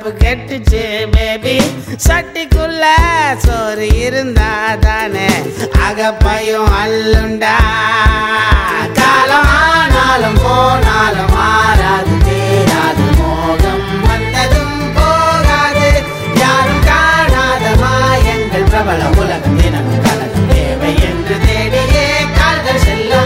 பொழப்பு கெட்டுச்சு பேபி சட்டிக்குள்ள சோறு இருந்தா தானே அகப்பையும் அல்லுண்டா காலம் ஆனாலும் போனாலும் மாறாது தேராது மோகம் வந்ததும் போகாது யாரும் காணாத மாயங்கள் பிரபல உலகம் தினமும் கலகம் தேவை என்று தேடியே கால்கள் செல்லும்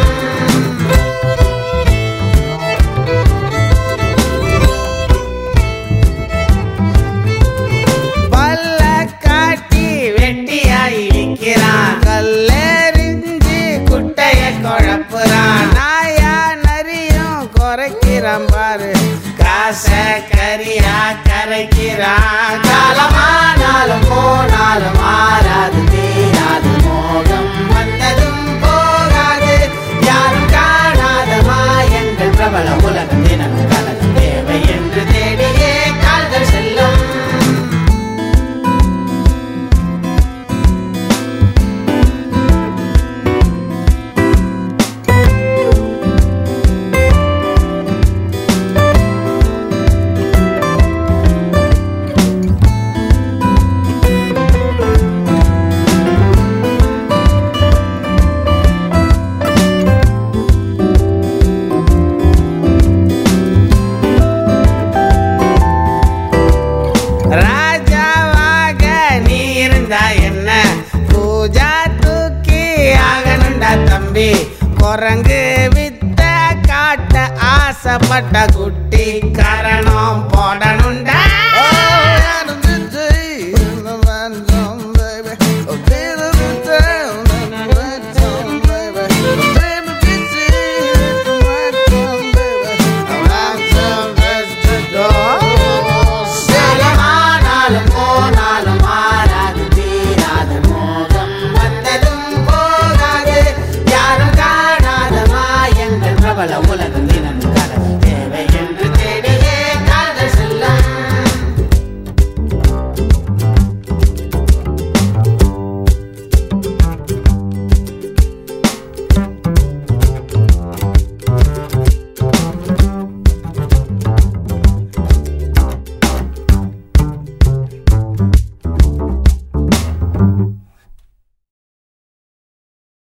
பல்ல காட்டி வெட்டியாய் நிற்கிறான் கல்லெறிஞ்சு குட்டைய குழப்புறான் நாயா நரியும் குறைக்கிறான் பாரு காச கரியா கரைக்கிறான் காலமானாலும் போனாலும் மாறாது தீராது மோகம் வந்ததும் போகாது யாரும் காணாத மாயங்கள் பிரபல உலகம் தினமும் கலகம் தேவை என்று தேடியே கால்கள் செல்லும் ராஜாவாக நீ இருந்தா என்ன பூஜா தூக்கி ஆகணுண்டா தம்பி குரங்கு வித்த காட்ட ஆசைப்பட்ட குட்டி கா